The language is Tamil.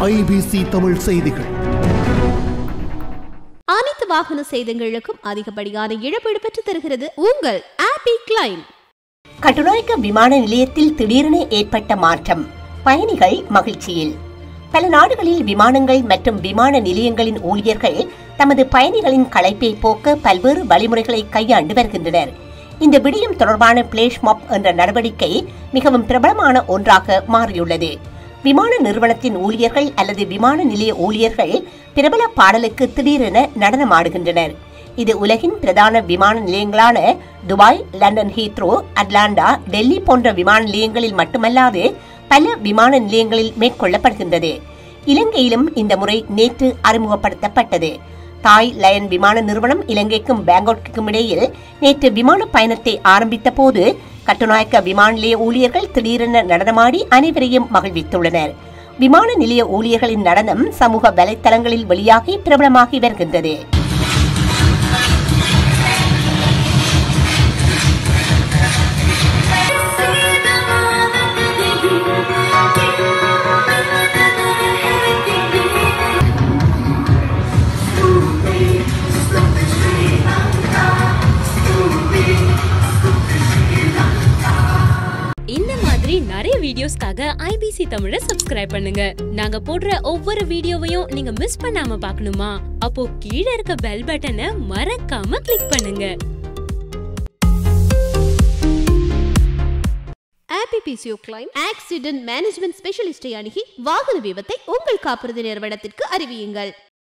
ஐபிசி தமிழ் செய்திகள் அனைத்து வாகன சேதங்களுக்கும் அதிகப்படியான இழப்பீடு பெற்றுத் தருகிறது உங்கள் ஆப்பி கிளைம் கட்டுநாயக்க விமான நிலையத்தில் திடீரென ஏற்பட்ட மாற்றம் பயணிகள் மகிழ்ச்சியில் பல நாடுகளில் விமானங்கள் மற்றும் விமான நிலையங்களின் ஊழியர்கள் தமது பயணிகளின் களைப்பை போக்க பல்வேறு வழிமுறைகளை கையாண்டு வருகின்றனர் இந்த விடயம் தொடர்பான பிளேஷ் மாப் என்ற நடவடிக்கை மிகவும் பிரபலமான ஒன்றாக மாறியுள்ளது விமான நிறுவனத்தின் ஊழியர்கள் அல்லது விமான நிலைய ஊழியர்கள் பிரபல பாடலுக்கு திடீரென நடனமாடுகின்றனர் இது உலகின் பிரதான விமான நிலையங்களான Dubai London Heathrow Atlanta Delhi போன்ற விமான நிலையங்களில் மட்டுமல்லாது பல விமான நிலையங்களில் மேற்கொள்ளப்படுகின்றது இலங்கையிலும் இந்த முறை நேற்று அறிமுகப்படுத்தப்பட்டது தாய் லயன் விமான நிறுவனம் இலங்கைக்கும் பேங்காக்குக்கும் இடையில் நேற்று விமான பயணத்தை ஆரம்பித்த போது கட்டுநாயக்க விமான நிலைய ஊழியர்கள் திடீரென நடனமாடி அனைவரையும் மகிழ்வித்துள்ளனர் விமான நிலைய ஊழியர்களின் நடனம் சமூக வலைத்தளங்களில் வெளியாகி பிரபலமாகி வருகின்றது இந்த மாதிரி நிறைய வீடியோஸ்க்காக ஐபிசி தமிழை சப்ஸ்கிரைப் பண்ணுங்க நாங்க போடுற ஒவ்வொரு வீடியோவையும் நீங்க மிஸ் பண்ணாம பார்க்கணுமா அப்போ கீழே இருக்க பெல் பட்டனை மறக்காம கிளிக் பண்ணுங்க ஆப்பி பிசிஓ கிளைம் ஆக்சிடென்ட் மேனேஜ்மெண்ட் ஸ்பெஷலிஸ்டை அணுகி வாகன விபத்தை உங்கள் காப்புறுதி நிறுவனத்திற்கு அறிவியுங்கள்